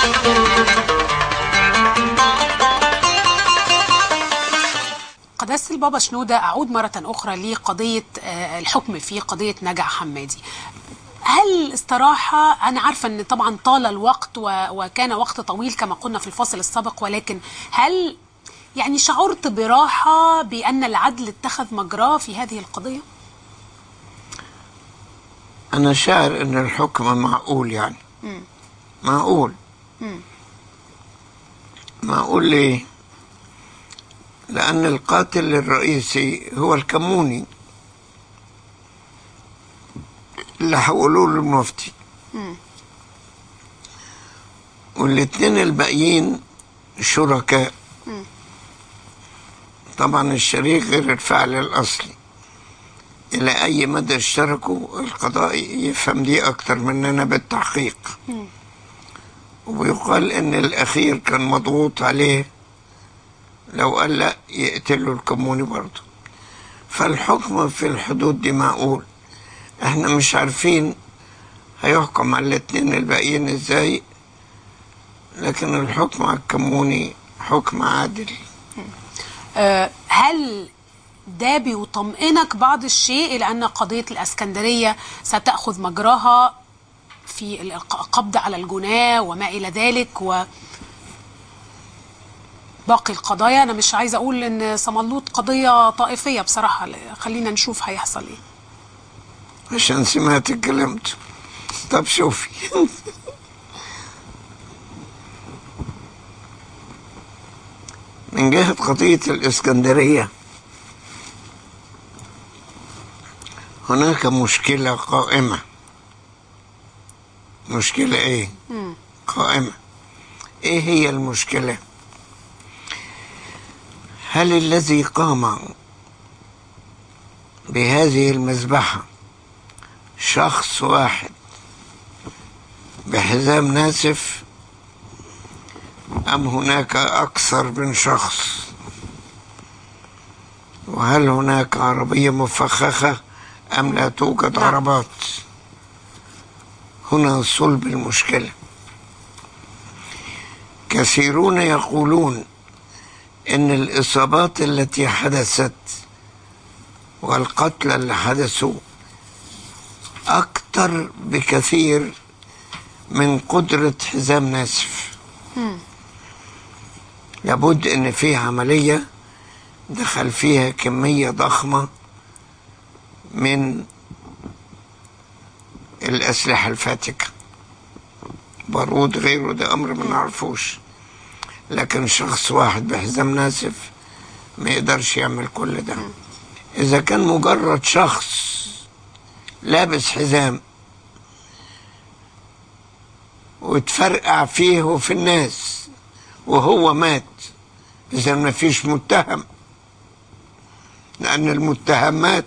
قداسة البابا شنودة أعود مرة أخرى لقضية آه، الحكم في قضية نجع حمادي هل استراحة أنا عارفة أن طبعا طال الوقت و- وكان وقت طويل كما قلنا في الفصل السابق ولكن هل يعني شعرت براحة بأن العدل اتخذ مجراه في هذه القضية؟ أنا شاعر إن الحكم معقول يعني معقول معقول ليه؟ لأن القاتل الرئيسي هو الكموني اللي حولوه للمفتي والاتنين الباقيين شركاء طبعا الشريك غير الفعل الأصلي إلى أي مدى اشتركوا القضاء يفهم دي أكتر مننا بالتحقيق ويقال إن الأخير كان مضغوط عليه لو قال لا يقتلوا الكموني برضه فالحكم في الحدود دي معقول احنا مش عارفين هيحكم على الاتنين الباقيين ازاي لكن الحكم على الكموني حكم عادل آه، هل ده بيطمئنك بعض الشيء إلى أن قضية الأسكندرية ستأخذ مجراها في القبض على الجناة وما إلى ذلك و باقي القضايا أنا مش عايزة أقول إن صملوط قضية طائفية بصراحة خلينا نشوف هيحصل إيه عشان سمعت الكلام ده طب شوفي من جهة قضية الإسكندرية هناك مشكلة قائمة مشكلة إيه؟ قائمة إيه هي المشكلة؟ هل الذي قام بهذه المذبحة شخص واحد بحزام ناسف أم هناك أكثر من شخص وهل هناك عربية مفخخة أم لا توجد نعم. عربات هنا صلب المشكلة كثيرون يقولون إن الإصابات التي حدثت والقتلى اللي حدثوا أكثر بكثير من قدرة حزام ناسف لابد ان في عملية دخل فيها كمية ضخمة من الأسلحة الفاتكة بارود غيره ده أمر ما نعرفوش لكن شخص واحد بحزام ناسف ما يقدرش يعمل كل ده إذا كان مجرد شخص لابس حزام وتفرقع فيه وفي الناس وهو مات إذا ما فيش متهم لأن المتهم مات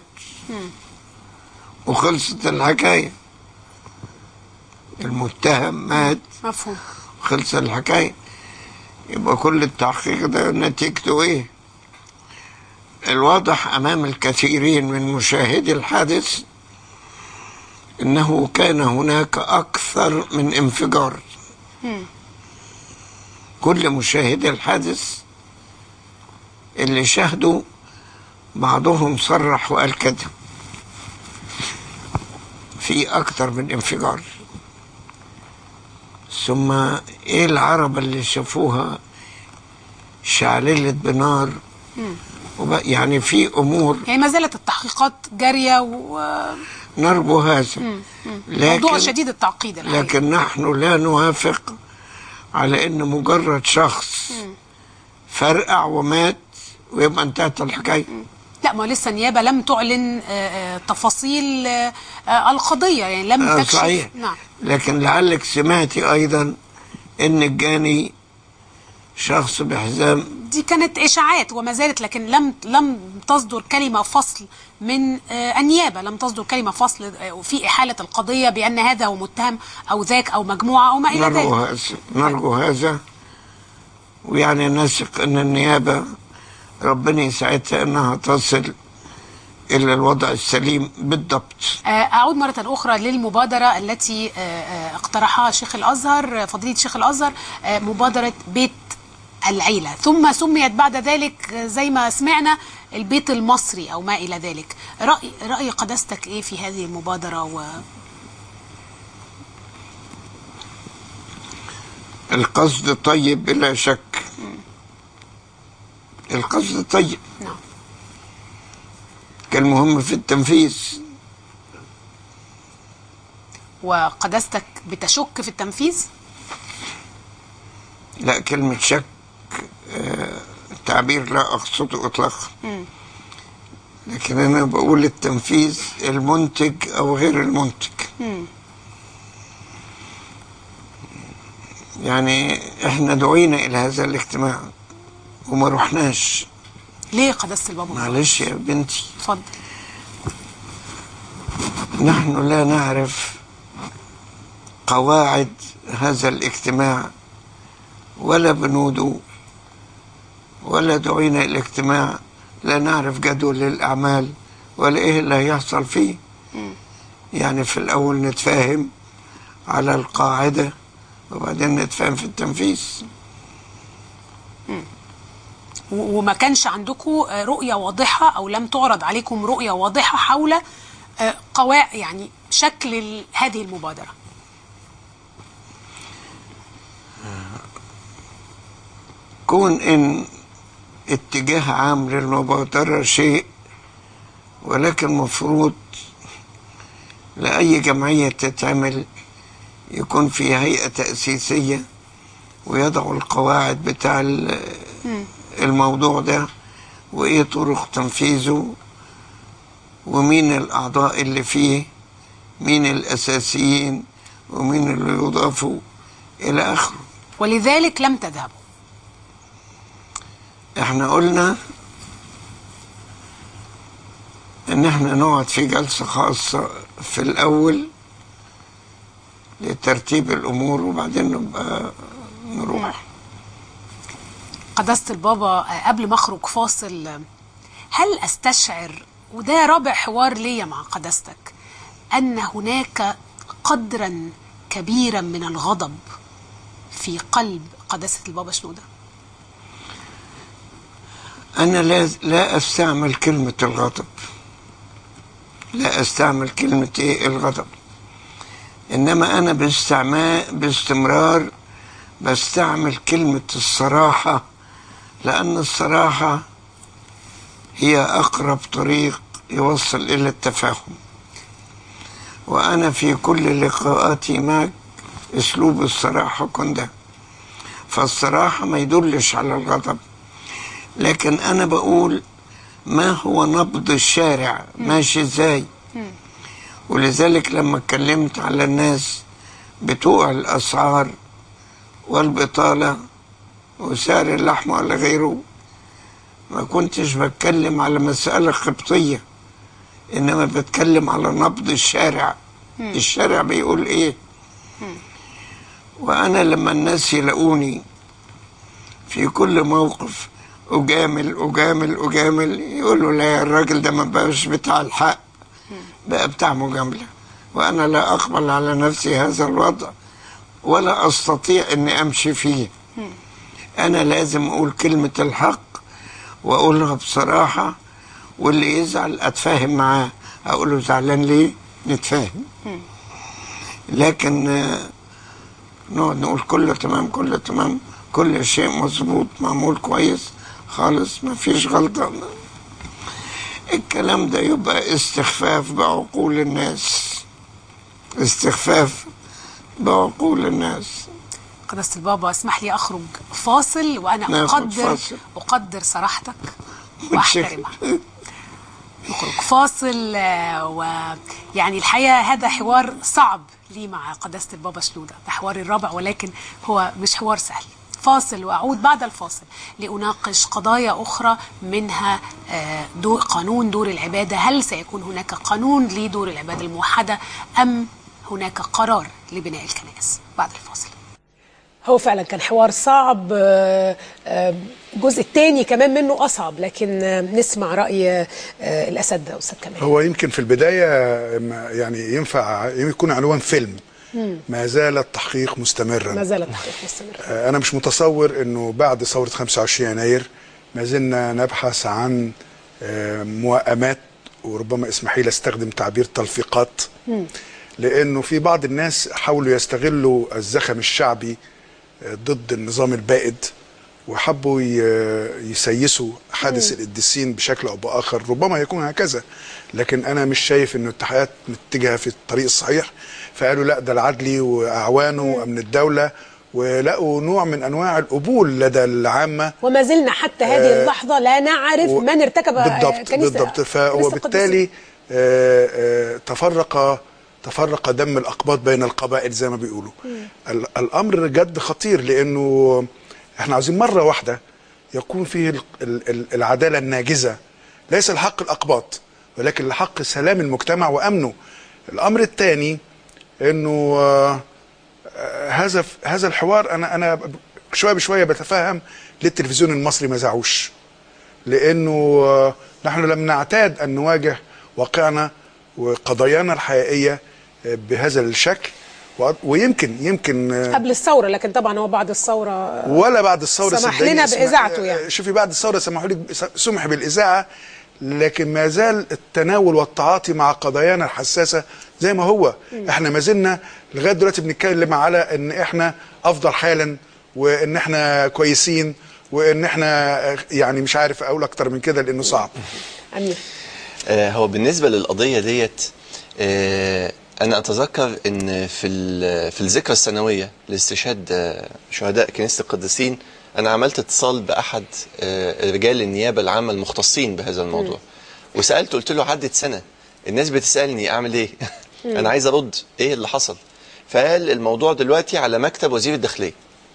وخلصت الحكاية المتهم مات مفهوم خلص الحكاية يبقى كل التحقيق ده نتيجته ايه الواضح امام الكثيرين من مشاهدي الحادث انه كان هناك اكثر من انفجار كل مشاهدي الحادث اللي شاهدوا بعضهم صرح وقال كده في اكثر من انفجار ثم ايه العربة اللي شافوها شعللت بنار وب- يعني في امور يعني ما زالت التحقيقات جارية وموضوع نرجو هذا لكن شديد التعقيد الحقيقة. لكن نحن لا نوافق على ان مجرد شخص فرقع ومات ويبقى انتهت الحكايه لا ما لسه النيابة لم تعلن آه، آه، تفاصيل آه، آه، القضية يعني لم آه، تكشف صحيح نعم لكن لعلك سمعتي ايضا ان الجاني شخص بحزام دي كانت إشاعات وما زالت لكن لم لم تصدر كلمة فصل من آه، النيابة لم تصدر كلمة فصل آه، في إحالة القضية بأن هذا هو متهم أو ذاك أو مجموعة أو ما إلى نرجو ذلك هذا نرجو هذا ويعني نثق ان النيابه ربنا يساعدها انها تصل إلى الوضع السليم بالضبط آه، أعود مرة أخرى للمبادرة التي آه، آه، اقترحها شيخ الأزهر آه، فضيلة شيخ الأزهر آه، مبادرة بيت العيلة ثم سميت بعد ذلك آه، زي ما سمعنا البيت المصري أو ما إلى ذلك رأي, رأي قداستك إيه في هذه المبادرة و... القصد طيب بلا شك القصد طيب نعم كان مهم في التنفيذ وقداستك بتشك في التنفيذ لا كلمة شك آه، تعبير لا أقصده إطلاقا لكن أنا بقول التنفيذ المنتج أو غير المنتج يعني إحنا دعينا إلى هذا الاجتماع وما رحناش ليه قداسة البابا معلش يا بنتي اتفضل نحن لا نعرف قواعد هذا الاجتماع ولا بنوده ولا دعينا إلى اجتماع لا نعرف جدول الأعمال ولا إيه اللي هيحصل فيه يعني في الأول نتفاهم على القاعدة وبعدين نتفاهم في التنفيذ و- وما كانش عندكم آه، رؤية واضحة أو لم تعرض عليكم رؤية واضحة حول آه، قواعد يعني شكل ال- هذه المبادرة كون إن اتجاه عام للمبادرة شيء ولكن مفروض لأي جمعية تتعمل يكون في هيئة تأسيسية ويضعوا القواعد بتاع ال- الموضوع ده وإيه طرق تنفيذه ومين الأعضاء اللي فيه مين الأساسيين ومين اللي يضافوا إلى آخره ولذلك لم تذهبوا احنا قلنا ان احنا نقعد في جلسة خاصة في الاول لترتيب الامور وبعدين نبقى نروح قداسة البابا آه، قبل ما أخرج فاصل آه، هل أستشعر وده رابع حوار ليا مع قداستك أن هناك قدرا كبيرا من الغضب في قلب قداسة البابا شنودة انا لا لا استعمل كلمة الغضب لا استعمل كلمة ايه الغضب انما انا باستعمال باستمرار بستعمل كلمة الصراحة لان الصراحة هي اقرب طريق يوصل الى التفاهم وانا في كل لقاءاتي معك اسلوب الصراحة كنت فالصراحة ما يدلش على الغضب لكن انا بقول ما هو نبض الشارع ماشي ازاي ولذلك لما اتكلمت على الناس بتوع الاسعار والبطاله وسعر اللحم ولا غيره ما كنتش بتكلم على مسألة قبطية إنما بتكلم على نبض الشارع الشارع بيقول إيه وأنا لما الناس يلاقوني في كل موقف أجامل أجامل أجامل يقولوا لا يا الراجل ده ما بقاش بتاع الحق بقى بتاع مجاملة وأنا لا أقبل على نفسي هذا الوضع ولا أستطيع أني أمشي فيه أنا لازم أقول كلمة الحق وأقولها بصراحة واللي يزعل أتفاهم معاه أقول له زعلان ليه نتفاهم لكن آه، نقعد نقول كله تمام كله تمام كل شيء مظبوط معمول كويس خالص ما فيش غلطة الكلام ده يبقى استخفاف بعقول الناس استخفاف بعقول الناس قداسة البابا اسمح لي أخرج فاصل وأنا ناخد أقدر فاصل. أقدر صراحتك وأحترمها نخرج فاصل آه، ويعني الحقيقة هذا حوار صعب لي مع قداسة البابا شنودة ده حواري الرابع ولكن هو مش حوار سهل فاصل وأعود بعد الفاصل لأناقش قضايا أخرى منها آه، دور قانون دور العبادة هل سيكون هناك قانون لدور العبادة الموحدة أم هناك قرار لبناء الكنائس بعد الفاصل هو فعلا كان حوار صعب آه، آه، الجزء الثاني كمان منه اصعب لكن آه، نسمع راي آه، الاساتذه استاذ كمال هو يمكن في البداية ما- يعني ينفع يكون عنوان فيلم ما زال التحقيق مستمرا ما زال التحقيق مستمر آه، أنا مش متصور أنه بعد ثورة 25 يناير ما زلنا نبحث عن آه، موائمات وربما اسمحي لي استخدم تعبير تلفيقات لأنه في بعض الناس حاولوا يستغلوا الزخم الشعبي آه، ضد النظام البائد وحبوا ي- يسيسوا حادث القديسين بشكل او باخر ربما يكون هكذا لكن انا مش شايف انه التحقيقات متجهه في الطريق الصحيح فقالوا لا ده العدلي واعوانه وامن الدوله ولقوا نوع من انواع القبول لدى العامه وما زلنا حتى هذه اللحظه لا نعرف و- من ارتكب آه، بالضبط كنيسة بالضبط كنيسة وبالتالي القديسين. آه، آه، تفرق تفرق دم الاقباط بين القبائل زي ما بيقولوا ال- الامر جد خطير لانه احنا عاوزين مره واحده يكون فيه ال- ال- ال- العداله الناجزه ليس الحق الاقباط ولكن الحق سلام المجتمع وامنه الامر الثاني انه آه، آه، هذا هذا الحوار انا انا شويه بشويه بتفهم ليه التلفزيون المصري ما زعوش لانه آه، نحن لم نعتاد ان نواجه واقعنا وقضايانا الحقيقيه آه، بهذا الشكل و- ويمكن يمكن آه، قبل الثوره لكن طبعا هو بعد الثوره آه، ولا بعد الثوره سمح صدقيني لنا اسمع- بإذاعته يعني. آه، شوفي بعد الثوره سمحوا لي سمح بالاذاعه لكن ما زال التناول والتعاطي مع قضايانا الحساسه زي ما هو احنا ما زلنا لغايه دلوقتي بنتكلم على ان احنا افضل حالا وان احنا كويسين وان احنا آه، يعني مش عارف اقول اكتر من كده لانه صعب امير آه، هو بالنسبة للقضية ديت آه، أنا أتذكر إن في ال- في الذكرى السنوية لاستشهاد آه، شهداء كنيسة القديسين أنا عملت اتصال بأحد آه، رجال النيابة العامة المختصين بهذا الموضوع وسألته قلت له عدت سنة الناس بتسألني أعمل إيه؟ أنا عايز أرد إيه اللي حصل؟ فقال الموضوع دلوقتي على مكتب وزير الداخلية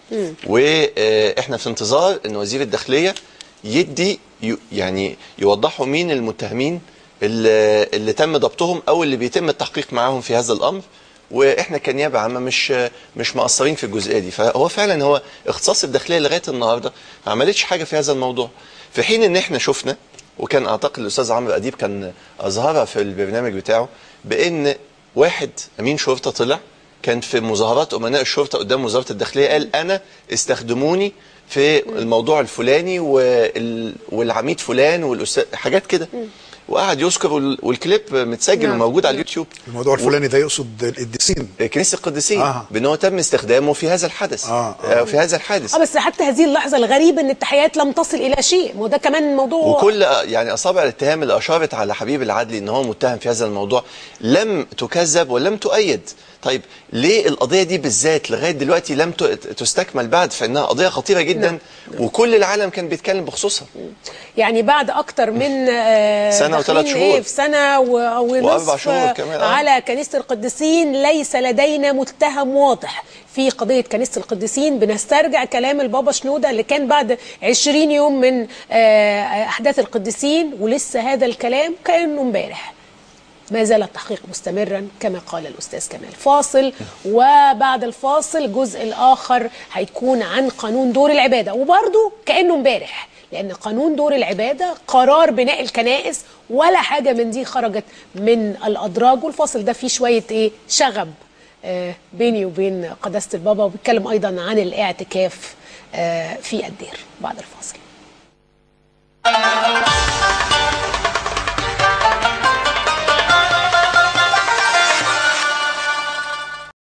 واحنا في انتظار ان وزير الداخليه يدي ي- يعني يوضحوا مين المتهمين اللي, اللي تم ضبطهم او اللي بيتم التحقيق معاهم في هذا الامر واحنا كنيابه عامه مش مش مقصرين في الجزئيه دي فهو فعلا هو اختصاص الداخليه لغايه النهارده ما عملتش حاجه في هذا الموضوع في حين ان احنا شفنا وكان اعتقد الاستاذ عمرو اديب كان اظهرها في البرنامج بتاعه بان واحد امين شرطه طلع كان في مظاهرات امناء الشرطه قدام وزاره الداخليه قال انا استخدموني في الموضوع الفلاني وال... والعميد فلان والاستاذ حاجات كده وقعد يذكر وال... والكليب متسجل نعم. وموجود على اليوتيوب الموضوع الفلاني ده يقصد القديسين كنيسه القديسين آه. بان هو تم استخدامه في هذا الحدث آه، آه. في هذا الحادث اه بس حتى هذه اللحظه الغريبه ان التحيات لم تصل الى شيء وده كمان موضوع وكل يعني اصابع الاتهام اللي اشارت على حبيب العدلي ان هو متهم في هذا الموضوع لم تكذب ولم تؤيد طيب ليه القضيه دي بالذات لغايه دلوقتي لم ت- تستكمل بعد فانها قضيه خطيره جدا وكل العالم كان بيتكلم بخصوصها يعني بعد اكتر من آه، سنة وثلاث داخلين شهور. إيه في سنه و- ونصف وأربع شهور كمان، آه. على كنيسه القديسين ليس لدينا متهم واضح في قضيه كنيسه القديسين بنسترجع كلام البابا شنوده اللي كان بعد 20 يوم من آه، احداث القديسين ولسه هذا الكلام كانه امبارح ما زال التحقيق مستمرا كما قال الأستاذ كمال فاصل وبعد الفاصل الجزء الآخر هيكون عن قانون دور العبادة وبرضه كأنه امبارح لأن قانون دور العبادة قرار بناء الكنائس ولا حاجة من دي خرجت من الأدراج والفاصل ده فيه شوية إيه شغب آه، بيني وبين قداسة البابا وبيتكلم أيضا عن الاعتكاف آه، في الدير بعد الفاصل